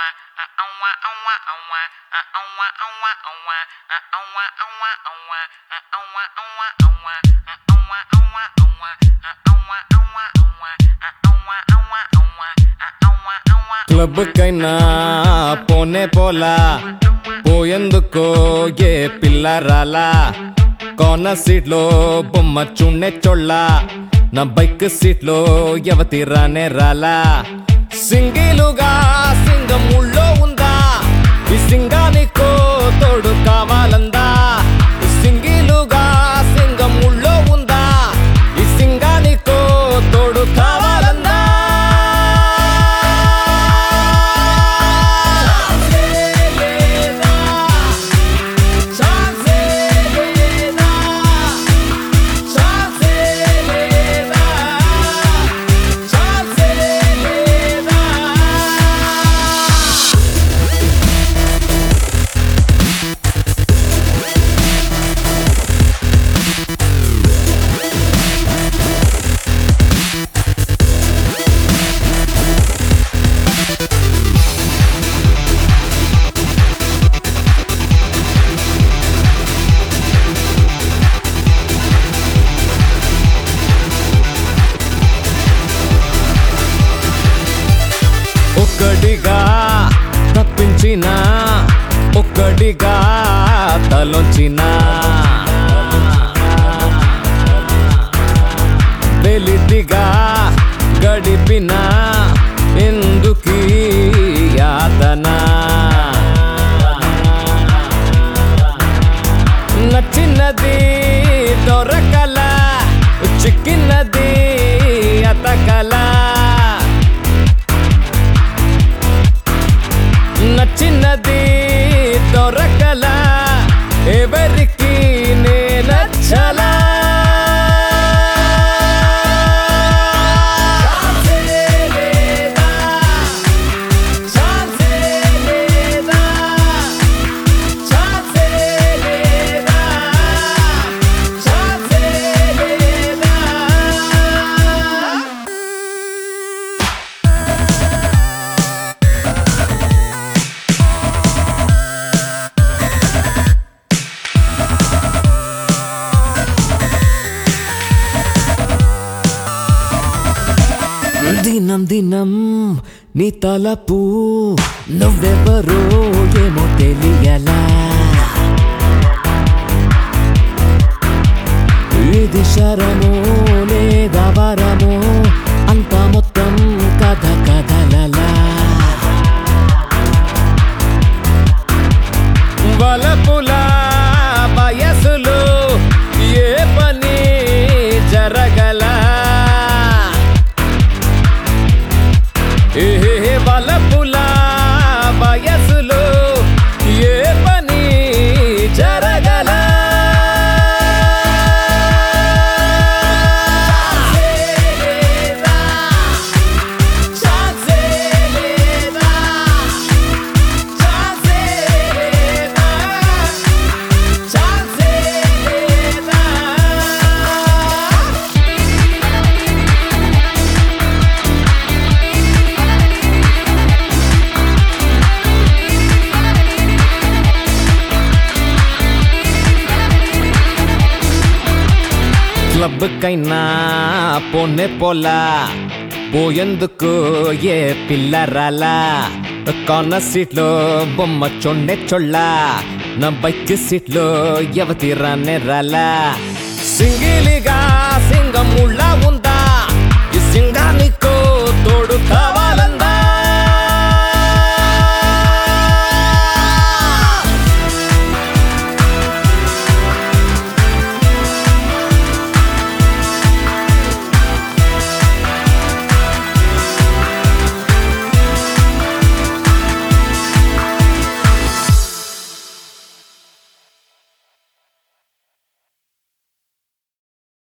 క్లబ్కైనా పోనే పోలా పోయేందుకో ఏ పిల్ల రాలా కోన సీట్లో బొమ్మ చున్నే చొళ్ళ నా బైక్ సీట్లో యవతి రానే రాలా సింగిలుగా సింగం ఊళ్ళో ఉందా ఈ సింగానికో తోడు కావాలందా సింగిలుగా సింగం ఊళ్ళో ఉందా ఈ సింగానికో తోడు కావాలందా ఒక్కడిగా తప్పించిన ఒక్కడిగా తలొంచిన వెలితిగా గడిపిన ఎందుకీ యాతన నచ్చినది దొరకల చిక్కినది అతకల నచ్చినది దొరకల ఎవరికి నే నచ్చలా దినం దినం నీ తలపు నువ్వెవరో ఏమో తెలియలా ఇది శరమో లేదా వరమో అంత మొత్తం కథ కథలలా వలపుల వయసులో ఏ పని జరగల ఏ వలపుల వయసులో ఏ పని జరగల క్లబ్కైనా పోనే పోలా పోయేందుకు ఏ పిల్ల రాలా కొన్న సీట్లో బొమ్మ చొండే చొళ్ళ నా బైక్ సీట్లో యవతి రానే రాలా సింగి